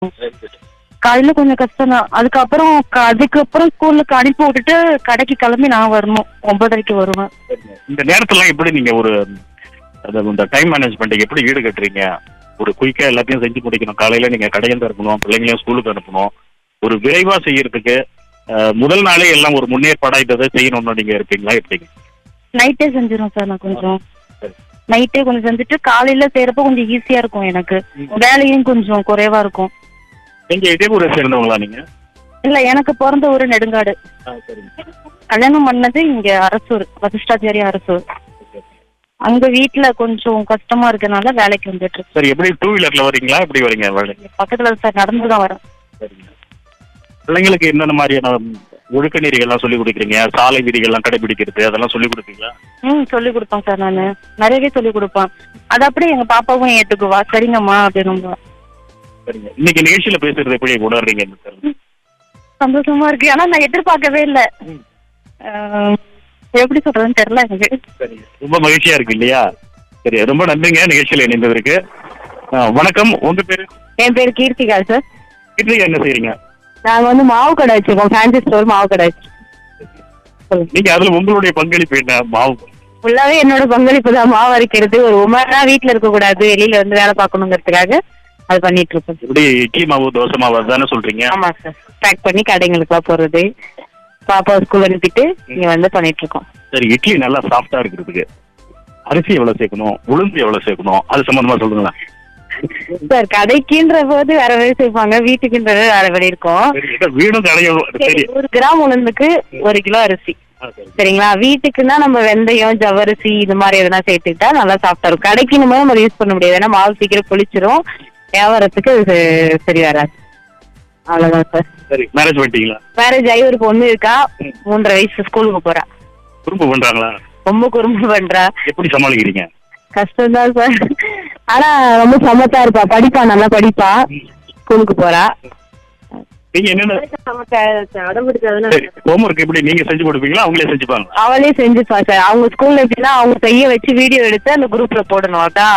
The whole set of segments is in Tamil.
காலையில கொஞ்சம் கஷ்டம் தான் அதுக்கப்புறம் க- அதுக்கப்புறம் ஸ்கூலுக்கு அனுப்பி விட்டுட்டு கடைக்கு கிளம்பி நான் வரணும் ஒன்பதரைக்கு வருவேன் இந்த நேரத்துலாம் எப்படி நீங்க ஒரு அது இந்த டைம் மேனேஜ்மெண்ட்டுக்கு எப்படி ஈடு கட்டுறீங்க ஒரு குயிக்கா எல்லாத்தையும் செஞ்சு முடிக்கணும் காலையில நீங்க கடையில் இருக்கணும் பிள்ளைங்களையும் ஸ்கூலுக்கு அனுப்பணும் ஒரு விரைவா செய்யறதுக்கு அஹ், முதல் நாளே எல்லாம் ஒரு முன்னேற்பாடா இதை செய்யணும்னு நீங்க இருப்பீங்களா எப்படிங்க நைட்டே செஞ்சிடும் சார் நான் கொஞ்சம் சரி. நைட்டே கொஞ்சம் செஞ்சுட்டு காலையில செய்யறப்ப கொஞ்சம் ஈஸியா இருக்கும் எனக்கு வேலையும் கொஞ்சம் குறைவா இருக்கும் நீங்க இதே ஊரை சேர்ந்தவங்களா நீங்க இல்ல எனக்கு பிறந்த ஊரு நெடுங்காடு சரிங்க கல்யாணம் பண்ணது இங்க அரசூர் வசிஷ்டாச்சாரி அரசூர் அங்க வீட்ல கொஞ்சம் கஷ்டமா இருக்கனால வேலைக்கு வந்துட்டு இருக்கேன். சரி எப்படி டூ வீலர்ல வரீங்களா எப்படி வரீங்க வேலைக்கு பக்கத்துல சார் நடந்து தான் வரேன் சரிங்க பிள்ளைங்களுக்கு என்னென்ன மாதிரியான ஒழுக்க நெறிகள்லாம் சொல்லி கொடுக்குறீங்க சாலை விதிகள்லாம் கடைபிடிக்கிறது அதெல்லாம் சொல்லி கொடுப்பீங்களா ம் சொல்லி கொடுப்பேன் சார் நானு நிறையவே சொல்லி கொடுப்பேன் அது அப்படியே எங்க பாப்பாவும் ஏத்துக்குவா சரிங்கம்மா அப்படின்னு சரிங்க இன்னைக்கு நிகழ்ச்சியில பேசுறது எப்படி உணர்றீங்க இந்த தருணம்? சந்தோஷமா இருக்கு ஆனா நான் எதிர்பார்க்கவே இல்ல ஆஹ், எப்படி சொல்றதுன்னு தெரியல எனக்கு சரி ரொம்ப மகிழ்ச்சியா இருக்கு இல்லையா சரி ரொம்ப நன்றிங்க நிகழ்ச்சியில இணைந்ததற்கு ஆ, வணக்கம் உங்க பேரு என் பேர் கீர்த்திகா சார் வீட்டுல என்ன செய்றீங்க நாங்க வந்து மாவு கடை வச்சிருக்கோம் ஃபேன்சி ஸ்டோர் மாவு கடை வச்சிருக்கோம் நீங்க அதுல உங்களுடைய பங்களிப்பு என்ன மாவு ஃபுல்லாவே என்னோட பங்களிப்பு தான் மாவு அரைக்கிறது ஒரு உமரா வீட்ல இருக்க கூடாது வெளியில வந்து வேலை பார்க்கணுங்கிறதுக்காக அது பண்ணிட்டு இருக்கோம் எப்படி இட்லி மாவு தோசை மாவு அதுதானே சொல்றீங்க ஆமா சார் பேக் பண்ணி கடைங்களுக்குலாம் போறது பாப்பா ஸ்கூல் அனுப்பிட்டு இங்க வந்து பண்ணிட்டு இருக்கோம் சரி இட்லி நல்லா சாஃப்டா இருக்கிறதுக்கு அரிசி எவ்வளவு சேர்க்கணும் உளுந்து எவ்வளவு சேர்க்கணும் அது சம்பந்தமா சொல்லுங்களேன் சார் கடைக்குன்ற போது வேற வழி செய்வாங்க வீட்டுக்குன்றது வேற வழி இருக்கும் சரி, ஏதோ வீடும் கடையும் சரி, சரி ஒரு கிராம் உளுந்துக்கு ஒரு கிலோ அரிசி ஆ, சரி. சரிங்களா வீட்டுக்குன்னா நம்ம வெந்தயம் ஜவ்வரிசி இது மாதிரி எதனா சேர்த்துக்கிட்டா நல்லா சாஃப்டா இருக்கும் கடைக்கு நம்ம நம்ம யூஸ் பண்ண முடியாது ஏன்னா மாவு சீக்கிரம் புளிச்சிரும் வியாபாரத்துக்கு அது ச- சரி வராது அவ்வளவுதான் சார் சரி மேரேஜ் பண்ணிட்டீங்களா மேரேஜ் ஆகி ஒரு பொண்ணு இருக்கா மூன்றரை வயசு ஸ்கூலுக்கு போறா குறும்பு பண்றாங்களா ரொம்ப குறும்பு பண்றா எப்படி சமாளிக்கிறீங்க கஷ்டம் தான் சார் ஆனா ரொம்ப சமத்தா இருப்பா படிப்பா நல்லா படிப்பா ஸ்கூலுக்கு போறா நீங்க என்னென்ன அடம்பிடிச்சதுன்னா சரி ஹோம்ஒர்க் எப்படி நீங்க செஞ்சு கொடுப்பீங்களா அவங்களே செஞ்சுப்பாங்க அவளே செஞ்சுப்பா சார் அவங்க ஸ்கூல்ல எப்படின்னா அவங்க செய்ய வச்சு வீடியோ எடுத்து அந்த குரூப்ல போடணும் அதான்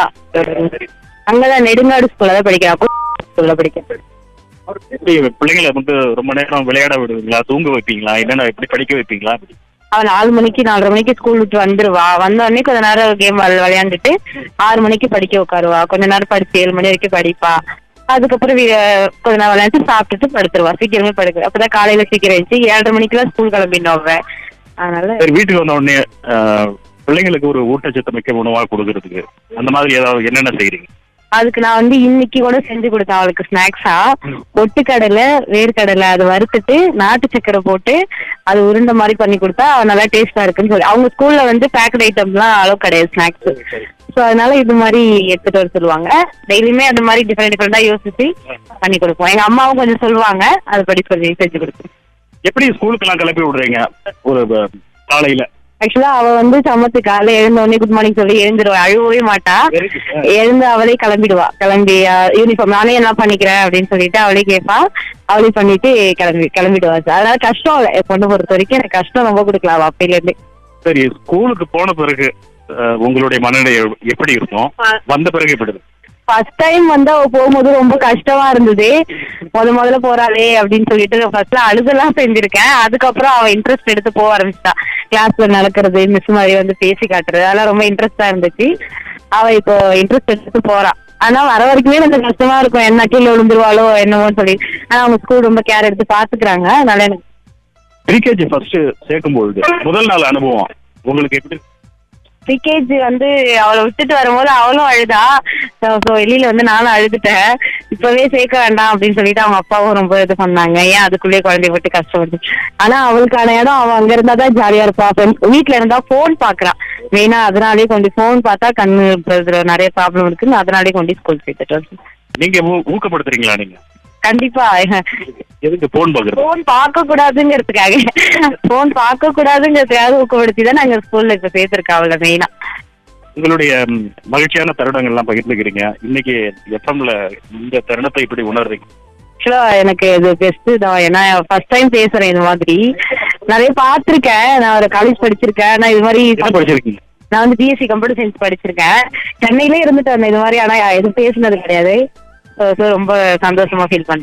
அங்கதான் நெடுங்காடு ஸ்கூல்ல தான் படிக்கிறா ஸ்கூல்ல படிக்க எப்படி பிள்ளைங்களை வந்து ரொம்ப நேரம் விளையாட விடுவீங்களா தூங்க வைப்பீங்களா என்னென்ன எப்படி படிக்க வைப்பீங்களா அவன் நாலு மணிக்கு நாலரை மணிக்கு ஸ்கூல் விட்டு வந்துருவா வந்த உடனே கொஞ்ச நேரம் கேம் விளையாண்டுட்டு ஆறு மணிக்கு படிக்க உட்காருவா கொஞ்ச நேரம் படிச்சு ஏழு மணி வரைக்கும் படிப்பா அதுக்கப்புறம் வீ- கொஞ்ச நேரம் விளையாண்டு சாப்பிட்டுட்டு படுத்துருவா சீக்கிரமே படுக்க அப்பதான் காலையில சீக்கிரம் எழுந்துச்சு ஏழரை மணிக்கெல்லாம் ஸ்கூல் கிளம்பிடணும் அவ அதனால சரி வீட்டுக்கு வந்த உடனே ஆஹ், பிள்ளைங்களுக்கு ஒரு ஊட்டச்சத்து மிக்க உணவா கொடுக்கறதுக்கு அந்த மாதிரி ஏதாவது என்னென்ன செய்றீங்க அதுக்கு நான் வந்து இன்னைக்கு கூட செஞ்சு கொடுத்தேன் அவளுக்கு ஸ்நாக்ஸா பொட்டுக்கடலை வேர்க்கடலை அது வறுத்துட்டு நாட்டு சக்கரை போட்டு அது உருண்டை மாதிரி பண்ணி கொடுத்தா அவ நல்லா டேஸ்டா இருக்குன்னு சொல்லி அவங்க ஸ்கூல்ல வந்து பேக்கட் ஐட்டம்லாம் அளவு கிடையாது ஸ்நாக்ஸ் ஸோ அதனால இது மாதிரி எடுத்துட்டு வர சொல்லுவாங்க டெய்லியுமே அந்த மாதிரி டிஃப்ரெண்ட் டிஃப்ரெண்டா யோசிச்சு பண்ணி கொடுப்போம் எங்க அம்மாவும் கொஞ்சம் சொல்லுவாங்க அதுபடி சொல்லி செஞ்சு கொடுப்போம் எப்படி ஸ்கூலுக்கெல்லாம் கிளப்பி விடுறீங்க ஒரு அஹ், காலையில ஆக்சுவலா அவ வந்து சமத்து காலைல எழுந்த உடனே குட் மார்னிங் சொல்லி எழுந்துருவா அழுவவே மாட்டா எழுந்து அவளே கிளம்பிடுவா கிளம்பி யூனிஃபார்ம் நானே என்ன பண்ணிக்கிறேன் அப்படின்னு சொல்லிட்டு அவளே கேட்பா அவளே பண்ணிட்டு கிளம்பி கிளம்பிடுவா சார் அதனால கஷ்டம் இல்லை என் பொண்ணு பொறுத்த வரைக்கும் எனக்கு கஷ்டம் ரொம்ப கொடுக்கலாம் அவ அப்பையில இருந்து சரி ஸ்கூலுக்கு போன பிறகு அஹ், உங்களுடைய மனநிலை எப்படி இருக்கும் வந்த பிறகு எப்படி இருக்கும்? ஃபர்ஸ்ட் டைம் வந்து அவ போகும்போது ரொம்ப கஷ்டமா இருந்தது முத முதல்ல போறாளே அப்படின்னு சொல்லிட்டு ஃபர்ஸ்ட்ல அழுதெல்லாம் செஞ்சிருக்கேன் அதுக்கப்புறம் அவ இன்ட்ரெஸ்ட் எடுத்து போக ஆரம்பிச்சிட்டா கிளாஸ்ல நடக்கிறது மிஸ் மாதிரி வந்து பேசி காட்டுறது அதெல்லாம் ரொம்ப இன்ட்ரெஸ்டா இருந்துச்சு அவ இப்போ இன்ட்ரெஸ்ட் எடுத்து போறா ஆனா வர வரைக்குமே கொஞ்சம் கஷ்டமா இருக்கும் என்ன கீழே விழுந்துருவாளோ என்னமோன்னு சொல்லி ஆனா அவங்க ஸ்கூல் ரொம்ப கேர் எடுத்து பாத்துக்கிறாங்க அதனால எனக்கு ப்ரீகேஜி ஃபர்ஸ்ட் சேர்க்கும்பொழுது முதல் நாள் அனுபவம் உங்களுக்கு எப்படி ப்ரீகேஜி வந்து அவளை விட்டுட்டு வரும்போது அவளும் அழுதா ஸோ வெளியில வந்து நானும் அழுதுட்டேன் இப்பவே சேர்க்க வேண்டாம் அப்படின்னு சொல்லிட்டு அவங்க அப்பாவும் ரொம்ப இது பண்ணாங்க ஏன் அதுக்குள்ளேயே குழந்தைய விட்டு கஷ்டப்பட்டு ஆனா அவளுக்கான இடம் அவ அங்க இருந்தா தான் ஜாலியா இருப்பா friends வீட்ல இருந்தா போன் பாக்குறா மெயினா அதனாலே கொண்டு போன் பார்த்தா கண்ணு இதுல நிறைய ப்ராப்ளம் இருக்குன்னு அதனாலே கொண்டு ஸ்கூல் சேர்த்துட்டு வந்து நீங்க ஊ- ஊக்கப்படுத்துறீங்களா நீங்க கண்டிப்பா எதுக்கு போன் பாக்குறது போன் பார்க்க கூடாதுங்கிறதுக்காக போன் பார்க்க கூடாதுங்கிறதுக்காக ஊக்கப்படுத்தி தான் நாங்க ஸ்கூல்ல இப்ப சேர்த்திருக்கோம் அவளை மெயினா உங்களுடைய ம், மகிழ்ச்சியான தருணங்கள்லாம் பகிர்ந்துக்கிறீங்க இன்னைக்கு எஃப்எம்ல இந்த தருணத்தை இப்படி உணர்றீங்க ஆக்சுவலா எனக்கு இது பெஸ்ட் தான் ஏன்னா ஃபர்ஸ்ட் டைம் பேசுறேன் இது மாதிரி நிறைய பார்த்திருக்கேன் நான் ஒரு காலேஜ் படிச்சிருக்கேன் நான் இது மாதிரி என்ன படிச்சிருக்கீங்க நான் வந்து பிஎஸ்சி கம்ப்யூட்டர் சயின்ஸ் படிச்சிருக்கேன் சென்னையிலே இருந்துட்டு வந்தேன் இது மாதிரி ஆனா எதுவும் பேசுனது கிடையாது ஸோ ரொம்ப சந்தோஷமா ஃபீல் பண்றேன்